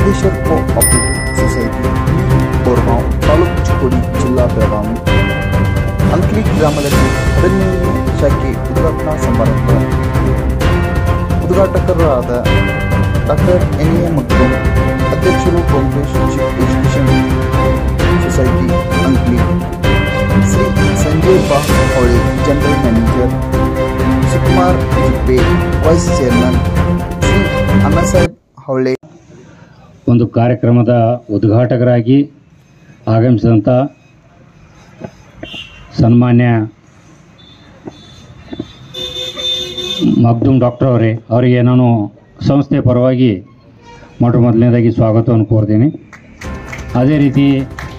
Siddeshwar co operative society Borgaon taluk Chikkodi ಜಿಲ್ಲಾ ಬೆಳಗಾವಿ ಅಂಕ್ಲಿ ಗ್ರಾಮದಲ್ಲಿ ಹದಿನೇಳನೇ ಶಾಖೆ ಉದ್ಘಾಟನಾ ಸಮಾರಂಭ ಉದ್ಘಾಟಕರಾದ ಡಾಕ್ಟರ್ ಎನ್ ಎ ಮಗ್ದೂಮ್ ಅಧ್ಯಕ್ಷರು ಕಾಂಗ್ರೆಸ್ ಚಿಪ್ ಎಜುಕೇಷನ್ ಸೊಸೈಟಿ ಅಂಕ್ಲಿ ಶ್ರೀ ಸಂಜಯ್ ಬಾ ಹೊಳೆ general manager Sukumar Jippe vice chairman Shri Annasaheb Havale ಒಂದು ಕಾರ್ಯಕ್ರಮದ ಉದ್ಘಾಟಕರಾಗಿ ಆಗಮಿಸಿದಂಥ ಸನ್ಮಾನ್ಯ ಮಗ್ದುಮ್ ಡಾಕ್ಟರ್ ಅವರೇ ಅವರಿಗೆ ನಾನು ಸಂಸ್ಥೆ ಪರವಾಗಿ ಮೊಟ್ಟ ಮೊದಲನೇದಾಗಿ ಸ್ವಾಗತವನ್ನು ಕೋರ್ತೀನಿ ಅದೇ ರೀತಿ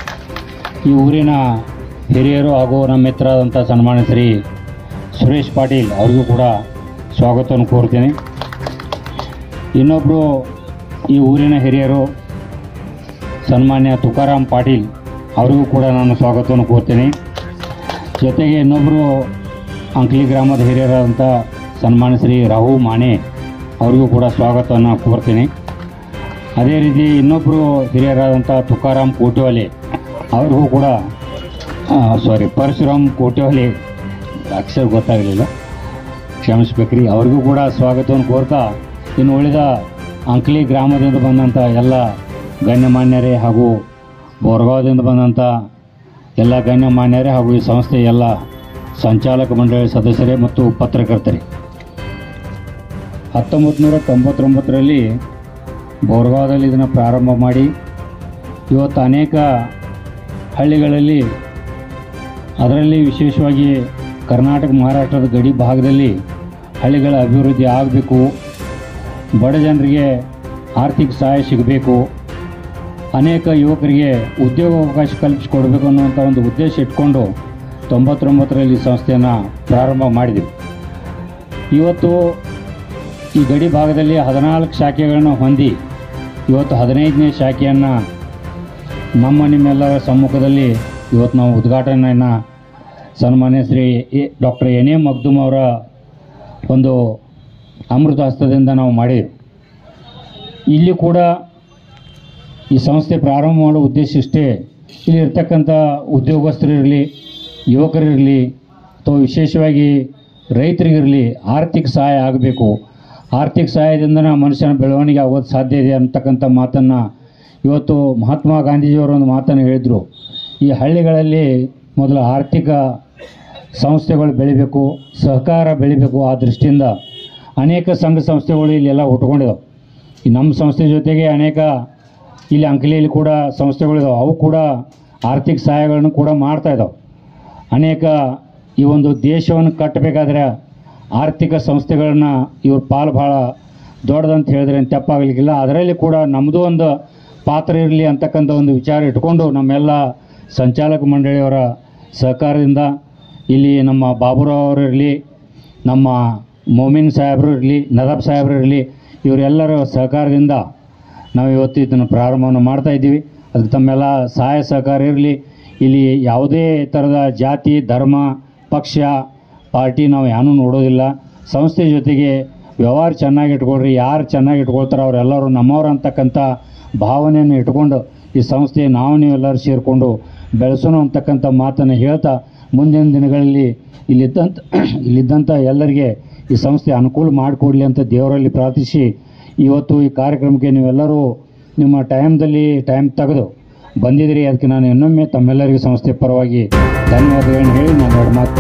ಈ ಊರಿನ ಹಿರಿಯರು ಹಾಗೂ ನಮ್ಮ ಮಿತ್ರರಾದಂಥ ಸನ್ಮಾನ್ಯ ಶ್ರೀ ಸುರೇಶ್ ಪಾಟೀಲ್ ಅವ್ರಿಗೂ ಕೂಡ ಸ್ವಾಗತವನ್ನು ಕೋರ್ತೀನಿ ಇನ್ನೊಬ್ಬರು ಈ ಊರಿನ ಹಿರಿಯರು ಸನ್ಮಾನ್ಯ ತುಕಾರಾಮ್ ಪಾಟೀಲ್ ಅವರಿಗೂ ಕೂಡ ನಾನು ಸ್ವಾಗತವನ್ನು ಕೋರ್ತೀನಿ ಜೊತೆಗೆ ಇನ್ನೊಬ್ಬರು ಅಂಕ್ಲಿ ಗ್ರಾಮದ ಹಿರಿಯರಾದಂಥ ಸನ್ಮಾನ್ಯ ಶ್ರೀ ರಾಹು ಮಾನೆ ಅವರಿಗೂ ಕೂಡ ಸ್ವಾಗತವನ್ನು ಕೋರ್ತೀನಿ ಅದೇ ರೀತಿ ಇನ್ನೊಬ್ಬರು ಹಿರಿಯರಾದಂಥ ತುಕಾರಾಮ್ ಕೋಟ್ಯಾಲೆ ಅವ್ರಿಗೂ ಕೂಡ ಸಾರಿ ಪರಶುರಾಮ್ ಕೋಟ್ಯಾಲೆ ಅಕ್ಷರ ಗೊತ್ತಾಗಲಿಲ್ಲ ಕ್ಷಮಿಸ್ಬೇಕ್ರಿ ಅವ್ರಿಗೂ ಕೂಡ ಸ್ವಾಗತವನ್ನು ಕೋರ್ತಾ ಇನ್ನು ಉಳಿದ ಅಂಕ್ಲಿ ಗ್ರಾಮದಿಂದ ಬಂದಂಥ ಎಲ್ಲ ಗಣ್ಯಮಾನ್ಯರೇ ಹಾಗೂ ಬೋರ್ಗಾವದಿಂದ ಬಂದಂಥ ಎಲ್ಲ ಗಣ್ಯಮಾನ್ಯರೇ ಹಾಗೂ ಈ ಸಂಸ್ಥೆಯ ಎಲ್ಲ ಸಂಚಾಲಕ ಮಂಡಳಿ ಸದಸ್ಯರೇ ಮತ್ತು ಪತ್ರಕರ್ತರೇ ಹತ್ತೊಂಬತ್ತು ನೂರ ತೊಂಬತ್ತೊಂಬತ್ತರಲ್ಲಿ ಬೋರ್ಗಾವದಲ್ಲಿ ಇದನ್ನು ಪ್ರಾರಂಭ ಮಾಡಿ ಇವತ್ತು ಅನೇಕ ಹಳ್ಳಿಗಳಲ್ಲಿ ಅದರಲ್ಲಿ ವಿಶೇಷವಾಗಿ ಕರ್ನಾಟಕ ಮಹಾರಾಷ್ಟ್ರದ ಗಡಿ ಭಾಗದಲ್ಲಿ ಹಳ್ಳಿಗಳ ಅಭಿವೃದ್ಧಿ ಆಗಬೇಕು ಬಡ ಜನರಿಗೆ ಆರ್ಥಿಕ ಸಹಾಯ ಸಿಗಬೇಕು ಅನೇಕ ಯುವಕರಿಗೆ ಉದ್ಯೋಗಾವಕಾಶ ಕಲ್ಪಿಸಿಕೊಡ್ಬೇಕು ಅನ್ನುವಂಥ ಒಂದು ಉದ್ದೇಶ ಇಟ್ಕೊಂಡು ತೊಂಬತ್ತೊಂಬತ್ತರಲ್ಲಿ ಈ ಸಂಸ್ಥೆಯನ್ನು ಪ್ರಾರಂಭ ಮಾಡಿದೆವು ಇವತ್ತು ಈ ಗಡಿ ಭಾಗದಲ್ಲಿ ಹದಿನಾಲ್ಕು ಶಾಖೆಗಳನ್ನು ಹೊಂದಿ ಇವತ್ತು ಹದಿನೈದನೇ ಶಾಖೆಯನ್ನು ನಮ್ಮ ನಿಮ್ಮೆಲ್ಲರ ಸಮ್ಮುಖದಲ್ಲಿ ಇವತ್ತು ನಾವು ಉದ್ಘಾಟನೆಯನ್ನು ಸನ್ಮಾನ್ಯ Shri A doctor N A Magdum ಅವರ ಒಂದು ಅಮೃತ ಹಸ್ತದಿಂದ ನಾವು ಮಾಡಿದೆವು ಇಲ್ಲಿ ಕೂಡ ಈ ಸಂಸ್ಥೆ ಪ್ರಾರಂಭ ಮಾಡೋ ಉದ್ದೇಶ ಇಷ್ಟೇ ಇಲ್ಲಿ ಇರ್ತಕ್ಕಂಥ ಉದ್ಯೋಗಸ್ಥರಿರಲಿ ಯುವಕರಿರಲಿ ಅಥವಾ ವಿಶೇಷವಾಗಿ ರೈತರಿಗಿರಲಿ ಆರ್ಥಿಕ ಸಹಾಯ ಆಗಬೇಕು ಆರ್ಥಿಕ ಸಹಾಯದಿಂದ ಮನುಷ್ಯನ ಬೆಳವಣಿಗೆ ಆಗೋದು ಸಾಧ್ಯ ಇದೆ ಅಂತಕ್ಕಂಥ ಮಾತನ್ನು ಇವತ್ತು ಮಹಾತ್ಮ ಗಾಂಧೀಜಿಯವರು ಒಂದು ಮಾತನ್ನು ಹೇಳಿದರು ಈ ಹಳ್ಳಿಗಳಲ್ಲಿ ಮೊದಲು ಆರ್ಥಿಕ ಸಂಸ್ಥೆಗಳು ಬೆಳಿಬೇಕು ಸಹಕಾರ ಬೆಳಿಬೇಕು ಆ ದೃಷ್ಟಿಯಿಂದ ಅನೇಕ ಸಂಘ ಸಂಸ್ಥೆಗಳು ಇಲ್ಲೆಲ್ಲ ಹುಟ್ಕೊಂಡಿದ್ದಾವೆ ಈ ನಮ್ಮ ಸಂಸ್ಥೆ ಜೊತೆಗೆ ಅನೇಕ ಇಲ್ಲಿ ಅಂಕಲಿಯಲ್ಲಿ ಕೂಡ ಸಂಸ್ಥೆಗಳಿದಾವೆ ಅವು ಕೂಡ ಆರ್ಥಿಕ ಸಹಾಯಗಳನ್ನು ಕೂಡ ಮಾಡ್ತಾ ಇದ್ದಾವೆ ಅನೇಕ ಈ ಒಂದು ದೇಶವನ್ನು ಕಟ್ಟಬೇಕಾದ್ರೆ ಆರ್ಥಿಕ ಸಂಸ್ಥೆಗಳನ್ನ ಇವ್ರ ಪಾಲು ಭಾಳ ದೊಡ್ಡದಂತ ಹೇಳಿದ್ರೆ ಏನ್ ತಪ್ಪಾಗಲಿಕ್ಕಿಲ್ಲ ಅದರಲ್ಲಿ ಕೂಡ ನಮ್ಮದು ಒಂದು ಪಾತ್ರ ಇರಲಿ ಅಂತಕ್ಕಂಥ ಒಂದು ವಿಚಾರ ಇಟ್ಕೊಂಡು ನಮ್ಮೆಲ್ಲ ಸಂಚಾಲಕ ಮಂಡಳಿಯವರ ಸಹಕಾರದಿಂದ ಇಲ್ಲಿ ನಮ್ಮ ಬಾಬುರಾವ್ ಅವರು ಇರಲಿ ನಮ್ಮ ಮೊಮಿನ್ ಸಾಹೇಬರು ಇರಲಿ ನದಾಬ್ ಸಾಹೇಬರು ಇರಲಿ ಇವರೆಲ್ಲರ ಸಹಕಾರದಿಂದ ನಾವು ಇವತ್ತು ಇದನ್ನು ಪ್ರಾರಂಭವನ್ನು ಮಾಡ್ತಾ ಇದ್ದೀವಿ ಅದಕ್ಕೆ ತಮ್ಮೆಲ್ಲ ಸಹಾಯ ಸಹಕಾರ ಇರಲಿ ಇಲ್ಲಿ ಯಾವುದೇ ಥರದ ಜಾತಿ ಧರ್ಮ ಪಕ್ಷ ಪಾರ್ಟಿ ನಾವು ಏನೂ ನೋಡೋದಿಲ್ಲ ಸಂಸ್ಥೆ ಜೊತೆಗೆ ವ್ಯವಹಾರ ಚೆನ್ನಾಗಿ ಇಟ್ಕೊಳ್ರಿ ಯಾರು ಚೆನ್ನಾಗಿ ಇಟ್ಕೊಳ್ತಾರೋ ಅವರೆಲ್ಲರೂ ನಮ್ಮವ್ರು ಅಂತಕ್ಕಂಥ ಭಾವನೆಯನ್ನು ಇಟ್ಕೊಂಡು ಈ ಸಂಸ್ಥೆ ನಾವು ನೀವೆಲ್ಲರೂ ಸೇರಿಕೊಂಡು ಬೆಳೆಸೋಣ ಅಂತಕ್ಕಂಥ ಮಾತನ್ನು ಹೇಳ್ತಾ ಮುಂದಿನ ದಿನಗಳಲ್ಲಿ ಇಲ್ಲಿದ್ದಂಥ ಇಲ್ಲಿದ್ದಂಥ ಎಲ್ಲರಿಗೆ ಈ ಸಂಸ್ಥೆ ಅನುಕೂಲ ಮಾಡಿಕೊಡ್ಲಿ ಅಂತ ದೇವರಲ್ಲಿ ಪ್ರಾರ್ಥಿಸಿ ಇವತ್ತು ಈ ಕಾರ್ಯಕ್ರಮಕ್ಕೆ ನೀವೆಲ್ಲರೂ ನಿಮ್ಮ ಟೈಮ್ದಲ್ಲಿ ಟೈಮ್ ತೆಗೆದು ಬಂದಿದ್ದೀರಿ ಅದಕ್ಕೆ ನಾನು ಇನ್ನೊಮ್ಮೆ ತಮ್ಮೆಲ್ಲರಿಗೂ ಸಂಸ್ಥೆ ಪರವಾಗಿ ಧನ್ಯವಾದಗಳನ್ನು ಹೇಳಿ ನಾನು ಎರಡು ಮಾತು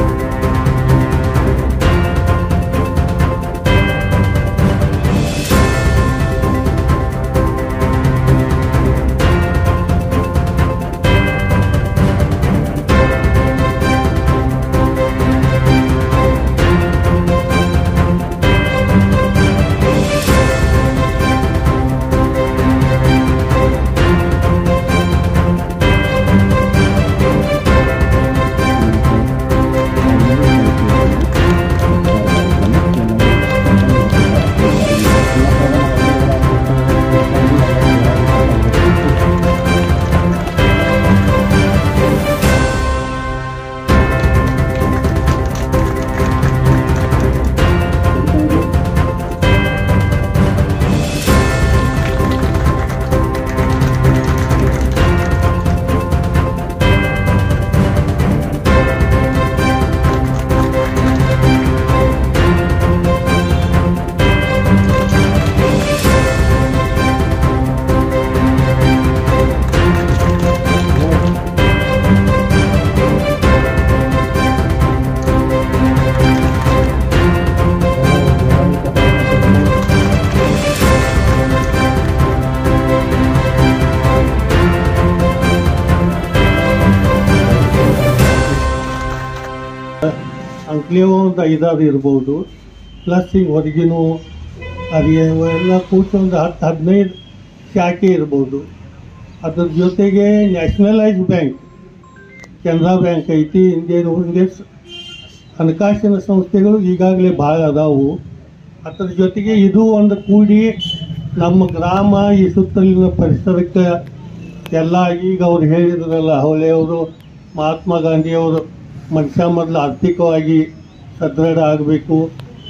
ಇಲ್ಲೇ ಒಂದು ಐದಾರು ಇರ್ಬೋದು ಪ್ಲಸ್ ಈಗ ಹೊರಗಿನೂ ಅದು ಎಲ್ಲ ಕೂತು ಒಂದು ಹತ್ತು ಹದಿನೈದು ಶಾಖೆ ಇರ್ಬೋದು ಅದ್ರ ಜೊತೆಗೆ ನ್ಯಾಷನಲೈಸ್ ಬ್ಯಾಂಕ್ ಕೆನರಾ ಬ್ಯಾಂಕ್ ಐತಿ ಇಂಡಿಯನ್ ಹಿಂಗೆ ಸ- ಹಣಕಾಸಿನ ಸಂಸ್ಥೆಗಳು ಈಗಾಗಲೇ ಭಾಳ ಅದಾವು ಅದ್ರ ಜೊತೆಗೆ ಇದು ಒಂದು ಕೂಡಿ ನಮ್ಮ ಗ್ರಾಮ ಈ ಸುತ್ತಲಿನ ಪರಿಸರಕ್ಕೆ ಎಲ್ಲ ಈಗ ಅವ್ರು ಹೇಳಿದ್ರಲ್ಲ ಹೊಳೆಯವರು ಮಹಾತ್ಮ ಗಾಂಧಿಯವರು ಮನುಷ್ಯ ಮೊದಲು ಆರ್ಥಿಕವಾಗಿ ಸದೃಢ ಆಗಬೇಕು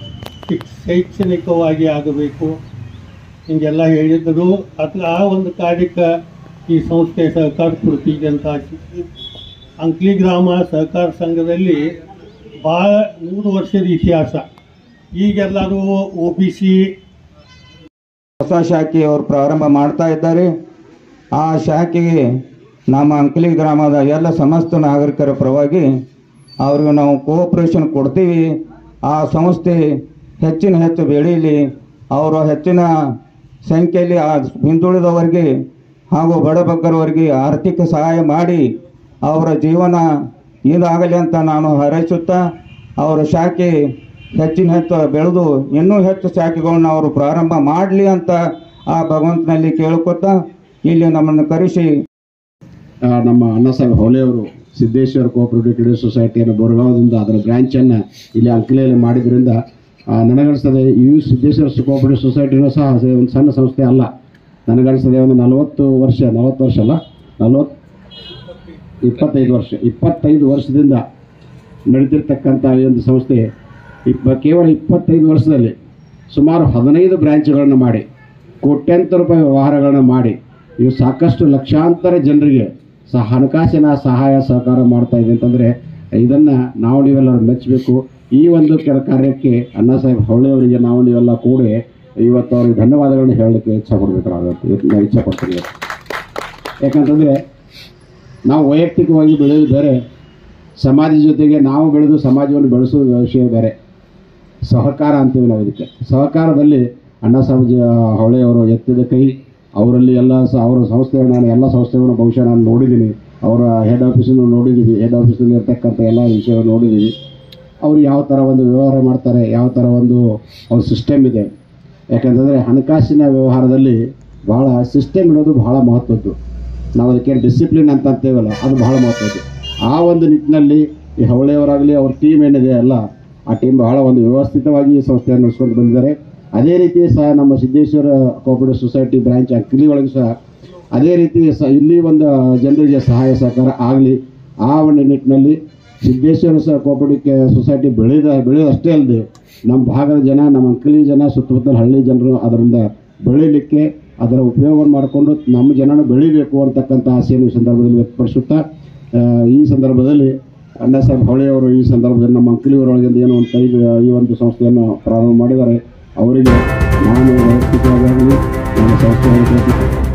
ಶೈಕ್ಷಣಿಕವಾಗಿ ಆಗಬೇಕು ಹಿಂಗೆಲ್ಲ ಹೇಳಿದ್ರು ಅದು ಆ ಒಂದು ಕಾರ್ಯಕ್ಕೆ ಈ ಸಂಸ್ಥೆ ಸಹಕಾರ ಕೊಡ್ತಿದೆ ಅಂತ ಆಶಿಸಿ ಅಂಕ್ಲಿ ಗ್ರಾಮ ಸಹಕಾರ ಸಂಘದಲ್ಲಿ ಭಾಳ ನೂರು ವರ್ಷದ ಇತಿಹಾಸ ಈಗೆಲ್ಲರೂ ಒ ಬಿ ಸಿ ಹೊಸ ಶಾಖೆ ಅವರು ಪ್ರಾರಂಭ ಮಾಡ್ತಾ ಇದ್ದಾರೆ ಆ ಶಾಖೆಗೆ ನಮ್ಮ ಅಂಕಲಿ ಗ್ರಾಮದ ಎಲ್ಲ ಸಮಸ್ತ ನಾಗರಿಕರ ಪರವಾಗಿ ಅವ್ರಿಗೆ ನಾವು ಕೋಆಪ್ರೇಷನ್ ಕೊಡ್ತೀವಿ ಆ ಸಂಸ್ಥೆ ಹೆಚ್ಚಿನ ಹೆಚ್ಚು ಬೆಳೀಲಿ ಅವರು ಹೆಚ್ಚಿನ ಸಂಖ್ಯೆಯಲ್ಲಿ ಆ ಹಿಂದುಳಿದವರಿಗೆ ಹಾಗೂ ಬಡಬಗ್ಗರವರಿಗೆ ಆರ್ಥಿಕ ಸಹಾಯ ಮಾಡಿ ಅವರ ಜೀವನ ಇದಾಗಲಿ ಅಂತ ನಾನು ಹಾರೈಸುತ್ತಾ ಅವರ ಶಾಖೆ ಹೆಚ್ಚಿನ ಹೆಚ್ಚು ಬೆಳೆದು ಇನ್ನೂ ಹೆಚ್ಚು ಶಾಖೆಗಳನ್ನ ಅವರು ಪ್ರಾರಂಭ ಮಾಡಲಿ ಅಂತ ಆ ಭಗವಂತನಲ್ಲಿ ಕೇಳ್ಕೊತಾ ಇಲ್ಲಿ ನಮ್ಮನ್ನು ಕರೆಸಿ ಆ, ನಮ್ಮ ಅಣ್ಣಸಾಹೇಬ್ ಹೋಲೆ ಅವರು ಸಿದ್ದೇಶ್ವರ ಕೋಆಪರೇಟಿವ್ ಕ್ರೆಡಿಟ್ ಸೊಸೈಟಿಯನ್ನು ಬೋರ್ಗಾವದಿಂದ ಅದರ ಬ್ರ್ಯಾಂಚನ್ನು ಇಲ್ಲಿ ಅಂಕಲೆಯಲ್ಲಿ ಮಾಡಿದ್ರಿಂದ ಆ, ನನಗನ್ಸ್ತದೆ ಈ ಸಿದ್ದೇಶ್ವರ ಕೋಆಪರೇಟಿವ್ ಸೊಸೈಟಿನೂ ಸಹ ಅದು ಒಂದು ಸಣ್ಣ ಸಂಸ್ಥೆ ಅಲ್ಲ ನನಗನ್ಸ್ತದೆ ಒಂದು ನಲವತ್ತು ವರ್ಷ ನಲವತ್ತು ವರ್ಷ ಅಲ್ಲ ನಲವತ್ತು ಇಪ್ಪತ್ತೈದು ವರ್ಷ ಇಪ್ಪತ್ತೈದು ವರ್ಷದಿಂದ ನಡೀತಿರ್ತಕ್ಕಂಥ ಈ ಒಂದು ಸಂಸ್ಥೆ ಇಪ್ಪ ಕೇವಲ ಇಪ್ಪತ್ತೈದು ವರ್ಷದಲ್ಲಿ ಸುಮಾರು ಹದಿನೈದು ಬ್ರ್ಯಾಂಚ್ಗಳನ್ನು ಮಾಡಿ ಕೋಟ್ಯಾಂತರ ರೂಪಾಯಿ ವ್ಯವಹಾರಗಳನ್ನು ಮಾಡಿ ಇವು ಸಾಕಷ್ಟು ಲಕ್ಷಾಂತರ ಜನರಿಗೆ ಸಹ ಹಣಕಾಸಿನ ಸಹಾಯ ಸಹಕಾರ ಮಾಡ್ತಾ ಇದೆ ಅಂತಂದರೆ ಇದನ್ನು ನಾವು ನೀವೆಲ್ಲರೂ ಮೆಚ್ಚಬೇಕು ಈ ಒಂದು ಕೆಲ ಕಾರ್ಯಕ್ಕೆ ಅಣ್ಣಾ ಸಾಹೇಬ್ ಹೊಳೆ ಅವರಿಗೆ ನಾವು ನೀವೆಲ್ಲ ಕೂಡಿ ಇವತ್ತು ಅವ್ರಿಗೆ ಧನ್ಯವಾದಗಳನ್ನು ಹೇಳಲಿಕ್ಕೆ ಇಚ್ಛೆ ಪಡಬೇಕಾಗುತ್ತೆ ನಾನು ಇಚ್ಛೆ ಪಡ್ತೀನಿ ಇವತ್ತು. ಯಾಕಂತಂದರೆ ನಾವು ವೈಯಕ್ತಿಕವಾಗಿ ಬೆಳೆಯೋದು ಬೇರೆ ಸಮಾಜ ಜೊತೆಗೆ ನಾವು ಬೆಳೆದು ಸಮಾಜವನ್ನು ಬೆಳೆಸೋ ವಿಷಯ ಬೇರೆ ಸಹಕಾರ ಅಂತೀವಿ ನಾವು ಇದಕ್ಕೆ ಸಹಕಾರದಲ್ಲಿ ಅಣ್ಣಾ ಸಾಹೇಬ್ ಜ ಹೊಳೆಯವರು ಎತ್ತಿದ ಕೈ ಅವರಲ್ಲಿ ಎಲ್ಲ ಸ ಅವರ ಸಂಸ್ಥೆಗಳು ನಾನು ಎಲ್ಲ ಸಂಸ್ಥೆಗಳನ್ನು ಬಹುಶಃ ನಾನು ನೋಡಿದ್ದೀನಿ ಅವರ ಹೆಡ್ ಆಫೀಸನ್ನು ನೋಡಿದ್ದೀವಿ ಹೆಡ್ ಆಫೀಸಲ್ಲಿ ಇರ್ತಕ್ಕಂಥ ಎಲ್ಲ ವಿಷಯವನ್ನು ನೋಡಿದ್ದೀವಿ ಅವರು ಯಾವ ಥರ ಒಂದು ವ್ಯವಹಾರ ಮಾಡ್ತಾರೆ ಯಾವ ಥರ ಒಂದು ಅವ್ರ ಸಿಸ್ಟಮ್ ಇದೆ ಯಾಕಂತಂದರೆ ಹಣಕಾಸಿನ ವ್ಯವಹಾರದಲ್ಲಿ ಭಾಳ ಸಿಸ್ಟಮ್ ಇಡೋದು ಬಹಳ ಮಹತ್ವದ್ದು ನಾವು ಅದಕ್ಕೆ ಡಿಸಿಪ್ಲಿನ್ ಅಂತ ಅಂತೇವಲ್ಲ ಅದು ಬಹಳ ಮಹತ್ವದ್ದು ಆ ಒಂದು ನಿಟ್ಟಿನಲ್ಲಿ ಈ ಹವಳೆಯವರಾಗಲಿ ಅವ್ರ ಟೀಮ್ ಏನಿದೆ ಅಲ್ಲ ಆ ಟೀಮ್ ಬಹಳ ಒಂದು ವ್ಯವಸ್ಥಿತವಾಗಿ ಈ ಸಂಸ್ಥೆಯನ್ನು ನಡೆಸ್ಕೊಂಡು ಬಂದಿದ್ದಾರೆ ಅದೇ ರೀತಿ ಸಹ ನಮ್ಮ ಸಿದ್ದೇಶ್ವರ ಕೋಆಪರೇಟಿವ್ ಸೊಸೈಟಿ ಬ್ರಾಂಚ್ ಅಕ್ಕಿಲಿ ಒಳಗೆ ಸಹ ಅದೇ ರೀತಿ ಸ ಇಲ್ಲಿ ಒಂದು ಜನರಿಗೆ ಸಹಾಯ ಸಹಕಾರ ಆಗಲಿ ಆ ಒಂದು ನಿಟ್ಟಿನಲ್ಲಿ ಸಿದ್ದೇಶ್ವರ ಸಹ ಕೋಆಪರೇಟಿವ್ ಸೊಸೈಟಿ ಬೆಳೆದ ಬೆಳೆಯೋದಷ್ಟೇ ಅಲ್ಲದೆ ನಮ್ಮ ಭಾಗದ ಜನ ನಮ್ಮ ಅಂಕಲಿ ಜನ ಸುತ್ತಮುತ್ತಲ ಹಳ್ಳಿ ಜನರು ಅದರಿಂದ ಬೆಳೀಲಿಕ್ಕೆ ಅದರ ಉಪಯೋಗವನ್ನು ಮಾಡಿಕೊಂಡು ನಮ್ಮ ಜನನ ಬೆಳಿಬೇಕು ಅಂತಕ್ಕಂಥ ಆಸೆಯನ್ನು ಈ ಸಂದರ್ಭದಲ್ಲಿ ವ್ಯಕ್ತಪಡಿಸುತ್ತಾ ಆ, ಈ ಸಂದರ್ಭದಲ್ಲಿ ಅಣ್ಣಾ ಸಾಹೇಬ್ ಹೊಳೆಯವರು ಈ ಸಂದರ್ಭದಲ್ಲಿ ನಮ್ಮ ಅಂಕಲಿಯವರೊಳಗಿಂದ ಏನೋ ಒಂದು ಕೈ ಈ ಒಂದು ಸಂಸ್ಥೆಯನ್ನು ಪ್ರಾರಂಭ ಮಾಡಿದ್ದಾರೆ ಅವರಿಗೆ ನಾನು ವೈಯಕ್ತಿಕವಾಗಿ ಆಗಲಿ ನಮ್ಮ ಸಂಸ್ಥೆ